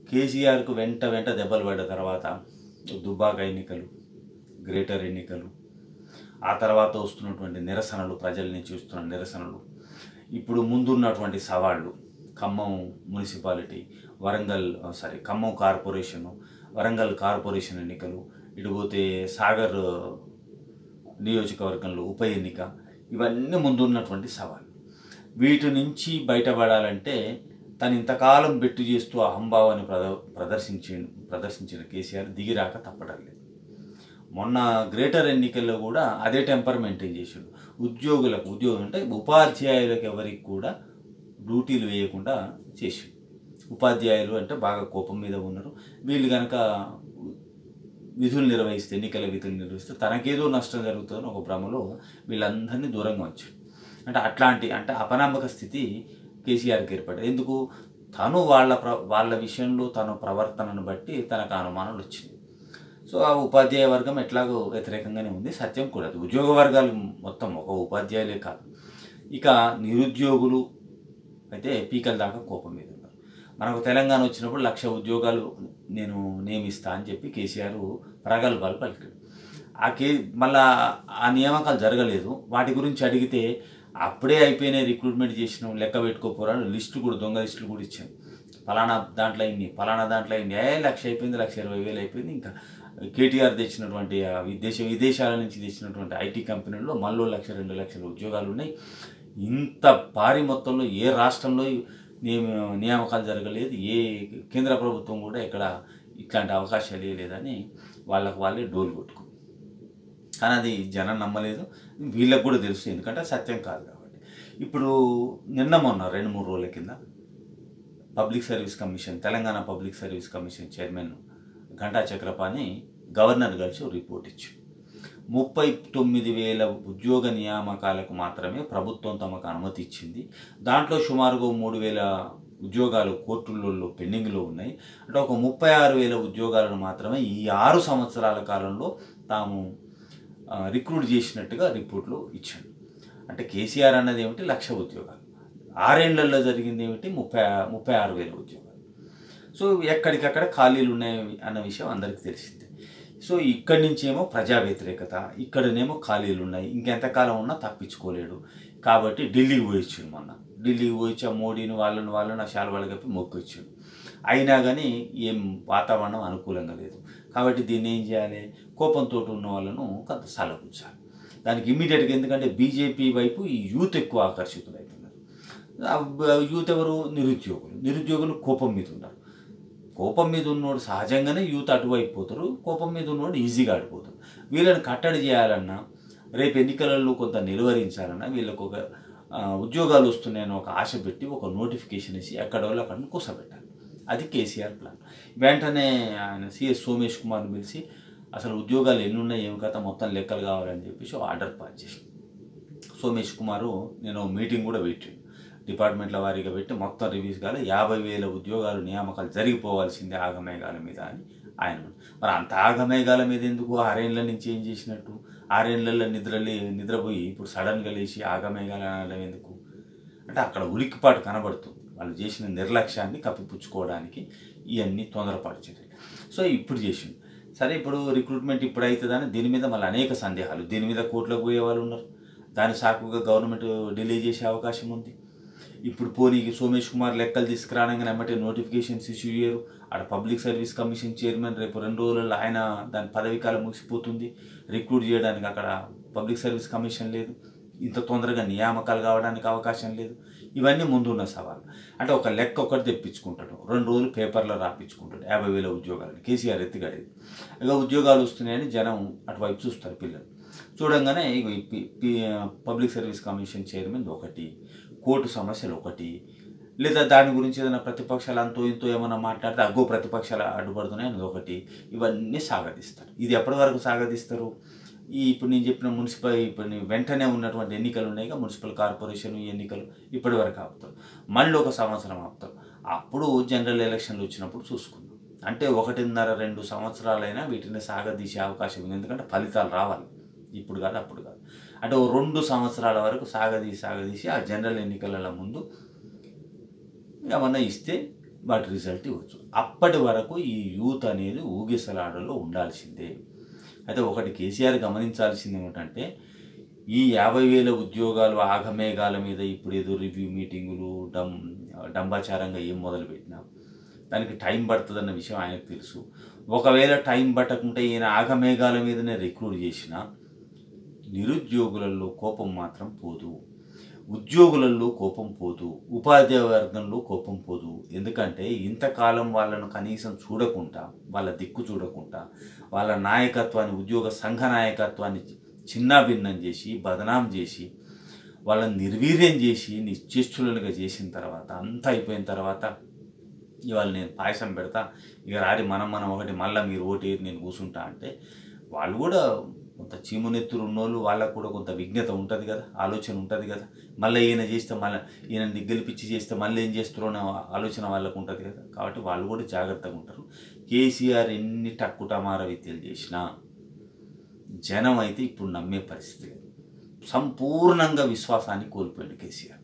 కేసీఆర్కు వెంట వెంట దెబ్బలు పడ్డ తర్వాత దుబ్బాక ఎన్నికలు గ్రేటర్ ఎన్నికలు ఆ తర్వాత వస్తున్నటువంటి నిరసనలు ప్రజల నుంచి వస్తున్న నిరసనలు ఇప్పుడు ముందున్నటువంటి సవాళ్ళు Khammam municipality Warangal sorry Khammam corporation Warangal corporation ఎన్నికలు ఇటు పోతే సాగర్ నియోజకవర్గంలో ఉప ఎన్నిక ఇవన్నీ ముందున్నటువంటి సవాళ్ళు వీటి నుంచి బయటపడాలంటే తను ఇంతకాలం బెట్టు చేస్తూ అహంభావాన్ని ప్రద ప్రదర్శించి ప్రదర్శించిన కేసీఆర్ దిగిరాక తప్పడం లేదు మొన్న గ్రేటర్ ఎన్నికల్లో కూడా అదే టెంపర్ మెయింటైన్ చేసాడు ఉద్యోగులకు ఉద్యోగం అంటే ఉపాధ్యాయులకు ఎవరికి కూడా డ్యూటీలు వేయకుండా చేసాడు ఉపాధ్యాయులు అంటే బాగా కోపం మీద ఉన్నారు వీళ్ళు కనుక విధులు నిర్వహిస్తే ఎన్నికల విధులు నిర్వహిస్తే తనకేదో నష్టం జరుగుతుందని ఒక భ్రమలో వీళ్ళందరినీ దూరంగా వచ్చాడు అంటే అట్లాంటి అంటే అపనమ్మక స్థితి కేసీఆర్కి ఏర్పడింది ఎందుకు తను వాళ్ళ ప్ర వాళ్ళ విషయంలో తన ప్రవర్తనను బట్టి తనకు అనుమానాలు వచ్చింది సో ఆ ఉపాధ్యాయ వర్గం ఎట్లాగో వ్యతిరేకంగానే ఉంది సత్యం కూడా అది ఉద్యోగ వర్గాలు మొత్తం ఒక ఉపాధ్యాయులే కాదు ఇక నిరుద్యోగులు అయితే పీకల దాకా కోపం మీద ఉన్నారు మనకు తెలంగాణ వచ్చినప్పుడు లక్ష ఉద్యోగాలు నేను నియమిస్తా అని చెప్పి కేసీఆర్ ప్రగల్భాలు పలికాడు ఆ కే మళ్ళా ఆ నియామకాలు జరగలేదు వాటి గురించి అడిగితే అప్పుడే అయిపోయినాయి రిక్రూట్మెంట్ చేసినాం లెక్క పెట్టుకోపోరాడు లిస్టు కూడా దొంగ లిస్టులు కూడా ఇచ్చాను ఫలానా దాంట్లో అయింది ఫలానా దాంట్లో అయింది ఏ లక్ష అయిపోయింది లక్ష ఇరవై వేలు అయిపోయింది ఇంకా కేటీఆర్ తెచ్చినటువంటి ఆ విదేశ విదేశాల నుంచి తెచ్చినటువంటి ఐటీ కంపెనీల్లో మళ్ళీ లక్ష రెండు లక్షల ఉద్యోగాలు ఉన్నాయి ఇంత భారీ మొత్తంలో ఏ రాష్ట్రంలో నియమ నియామకాలు జరగలేదు ఏ కేంద్ర ప్రభుత్వం కూడా ఇక్కడ ఇట్లాంటి అవకాశాలు లేదని వాళ్ళకు వాళ్ళే డోలు కొట్టుకుంది కానీ అది జనం నమ్మలేదు వీళ్ళకి కూడా తెలుసు ఎందుకంటే సత్యం కాదు కాబట్టి ఇప్పుడు నిన్న మొన్న రెండు మూడు రోజుల కింద public service commission Telangana public service commission chairman Ghanta Chakrapani governor కలిసి ఓ రిపోర్ట్ ఇచ్చారు ముప్పై తొమ్మిది వేల ఉద్యోగ నియామకాలకు మాత్రమే ప్రభుత్వం తమకు అనుమతి ఇచ్చింది దాంట్లో సుమారుగా మూడు వేల ఉద్యోగాలు కోర్టులలో పెండింగ్లో ఉన్నాయి అంటే ఒక ముప్పై ఆరు వేల ఉద్యోగాలను మాత్రమే ఈ ఆరు సంవత్సరాల కాలంలో తాము ఆ, రిక్రూట్ చేసినట్టుగా రిపోర్ట్లో ఇచ్చాడు అంటే కేసీఆర్ అన్నది ఏమిటి లక్ష ఉద్యోగాలు ఆరేళ్లలో జరిగింది ఏమిటి ముప్పై ముప్పై ఆరు వేల ఉద్యోగాలు సో ఎక్కడికక్కడ ఖాళీలు ఉన్నాయి అన్న విషయం అందరికీ తెలిసిందే సో ఇక్కడి నుంచేమో ప్రజా వ్యతిరేకత ఇక్కడనేమో ఖాళీలు ఉన్నాయి ఇంకెంతకాలం ఉన్నా తప్పించుకోలేడు కాబట్టి ఢిల్లీకి పోయిచ్చాడు మొన్న ఢిల్లీకి పోయిచ్చి ఆ మోడీని వాళ్ళని వాళ్ళని ఆ శాల వాళ్ళకి చెప్పి మొక్కొచ్చాడు అయినా కానీ ఏం వాతావరణం అనుకూలంగా లేదు కాబట్టి దీన్ని ఏం చేయాలి కోపంతో ఉన్న వాళ్ళను కొంత సలపుచ్చాలి దానికి ఇమ్మీడియట్గా ఎందుకంటే బీజేపీ వైపు ఈ యూత్ ఎక్కువ ఆకర్షితులవుతున్నారు ఆ బ- యూత్ ఎవరు నిరుద్యోగులు నిరుద్యోగులు కోపం మీద ఉన్నారు కోపం మీద ఉన్నోడు సహజంగానే యూత్ అటువైపు పోతారు కోపం మీద ఉన్నోడు ఈజీగా ఆడిపోతారు వీళ్ళని కట్టడి చేయాలన్నా రేపు ఎన్నికలలో కొంత నిలువరించాలన్నా వీళ్ళకు ఒక ఆ, ఉద్యోగాలు వస్తున్నాయని ఒక ఆశ పెట్టి ఒక నోటిఫికేషన్ ఇచ్చి ఎక్కడ వాళ్ళు అక్కడ కూర్చోబెట్టాలి అది కేసీఆర్ ప్లాన్ వెంటనే ఆయన సిఎస్ సోమేష్ కుమార్ని పిలిచి అసలు ఉద్యోగాలు ఎన్ని ఉన్నాయి ఏం కథ మొత్తం లెక్కలు కావాలని చెప్పేసి ఆర్డర్ పాస్ చేసి సోమేష్ కుమారు నేను మీటింగ్ కూడా పెట్టాను డిపార్ట్మెంట్ల వారీగా పెట్టి మొత్తం రివ్యూస్ కాదు యాభై వేల ఉద్యోగాలు నియామకాలు జరిగిపోవాల్సిందే ఆగమేఘాల మీద అని ఆయన అన్నాడు. మరి అంత ఆగమేఘాల మీద ఎందుకు ఆరేళ్ళ నుంచి ఏం చేసినట్టు ఆరేళ్ళల్లో నిద్రలే నిద్రపోయి ఇప్పుడు సడన్గా లేచి ఆగమేఘాలు అనడం ఎందుకు అంటే అక్కడ ఉలిక్కిపాటు కనబడుతుంది వాళ్ళు చేసిన నిర్లక్ష్యాన్ని కప్పిపుచ్చుకోవడానికి ఇవన్నీ తొందరపాటు చర్యలు సో ఇప్పుడు చేసింది సరే ఇప్పుడు రిక్రూట్మెంట్ ఇప్పుడు అవుతుందని దీని మీద మళ్ళీ అనేక సందేహాలు దీని మీద కోర్టులోకి పోయే వాళ్ళు ఉన్నారు దాని సాకుగా గవర్నమెంట్ డిలే చేసే అవకాశం ఉంది ఇప్పుడు పోనీకి సోమేష్ కుమార్ లెక్కలు తీసుకురానగానే ఎమ్మటే నోటిఫికేషన్స్ ఇష్యూ చేయరు ఆడ పబ్లిక్ సర్వీస్ కమిషన్ చైర్మన్ రేపు రెండు రోజులలో ఆయన దాని పదవి కాలం ముగిసిపోతుంది రిక్రూట్ చేయడానికి అక్కడ పబ్లిక్ సర్వీస్ కమిషన్ లేదు ఇంత తొందరగా నియామకాలు కావడానికి అవకాశం లేదు ఇవన్నీ ముందున్న సవాలు అంటే ఒక లెక్క ఒకటి తెప్పించుకుంటాడు రెండు రోజులు పేపర్లో రాపించుకుంటాడు యాభై వేల ఉద్యోగాలు కేసీఆర్ ఎత్తిగడేది ఇక ఉద్యోగాలు వస్తున్నాయని జనం అటువైపు చూస్తారు పిల్లలు చూడంగానే ఇగో ఈ పి- పి- పబ్లిక్ సర్వీస్ కమిషన్ చైర్మన్ ఒకటి కోర్టు సమస్యలు ఒకటి లేదా దాని గురించి ఏదైనా ప్రతిపక్షాలు అంతో ఇంతో ఏమైనా మాట్లాడితే అగ్గో ప్రతిపక్షాలు అడ్డుపడుతున్నాయి అనేది ఒకటి ఇవన్నీ సాగదీస్తారు ఇది ఎప్పటి వరకు సాగదీస్తారు ఈ ఇప్పుడు నేను చెప్పిన మున్సిపల్ ఇప్పుడు నీ వెంటనే ఉన్నటువంటి ఎన్నికలు ఉన్నాయి మున్సిపల్ కార్పొరేషన్ ఈ ఎన్నికలు ఇప్పటి వరకు ఆపుతారు మళ్ళీ ఒక సంవత్సరం ఆపుతారు అప్పుడు జనరల్ ఎలక్షన్లు వచ్చినప్పుడు చూసుకుందాం అంటే ఒకటిన్నర రెండు సంవత్సరాలైనా వీటిని సాగదీసే అవకాశం ఉంది ఎందుకంటే ఫలితాలు రావాలి ఇప్పుడు కాదు అప్పుడు కాదు అంటే ఓ రెండు సంవత్సరాల వరకు సాగదీసి సాగదీసి ఆ జనరల్ ఎన్నికల ముందు ఏమన్నా ఇస్తే వాటి రిజల్ట్ ఇవ్వచ్చు అప్పటి వరకు ఈ యూత్ అనేది ఊగిసలాడలో ఉండాల్సిందే అయితే ఒకటి కేసీఆర్ గమనించాల్సింది ఏమిటంటే ఈ యాభై వేల ఉద్యోగాలు ఆగమేఘాల మీద ఇప్పుడు ఏదో రివ్యూ మీటింగులు డం డంబాచారంగా ఏం మొదలుపెట్టినా దానికి టైం పడుతుందన్న విషయం ఆయనకు తెలుసు ఒకవేళ టైం పట్టకుంటే ఈయన ఆగమేఘాల మీదనే రిక్రూట్ చేసినా నిరుద్యోగులలో కోపం మాత్రం పోదు ఉద్యోగులలో కోపం పోదు ఉపాధ్యాయ వర్గంలో కోపం పోదు ఎందుకంటే ఇంతకాలం వాళ్ళను కనీసం చూడకుండా వాళ్ళ దిక్కు చూడకుండా వాళ్ళ నాయకత్వాన్ని ఉద్యోగ సంఘ నాయకత్వాన్ని చిన్నాభిన్నం చేసి బదనాం చేసి వాళ్ళని నిర్వీర్యం చేసి నిశ్చేష్టులుగా చేసిన తర్వాత అంతా అయిపోయిన తర్వాత ఇవాళ నేను పాయసం పెడతా ఇక రారి మనం మనం ఒకటి మళ్ళీ మీరు ఓటేరి నేను కూర్చుంటా అంటే వాళ్ళు కూడా కొంత చీమునెత్తులు ఉన్నోళ్ళు వాళ్ళకు కూడా కొంత విజ్ఞత ఉంటుంది కదా ఆలోచన ఉంటుంది కదా మళ్ళీ ఈయన చేస్తే మళ్ళీ ఈయన గెలిపించి చేస్తే మళ్ళీ ఏం చేస్తారో అనే ఆలోచన వాళ్ళకు ఉంటుంది కదా కాబట్టి వాళ్ళు కూడా జాగ్రత్తగా ఉంటారు కేసీఆర్ ఎన్ని టక్కుటమార విద్యలు చేసినా జనం అయితే ఇప్పుడు నమ్మే పరిస్థితి లేదు సంపూర్ణంగా విశ్వాసాన్ని కోల్పోయాడు కేసీఆర్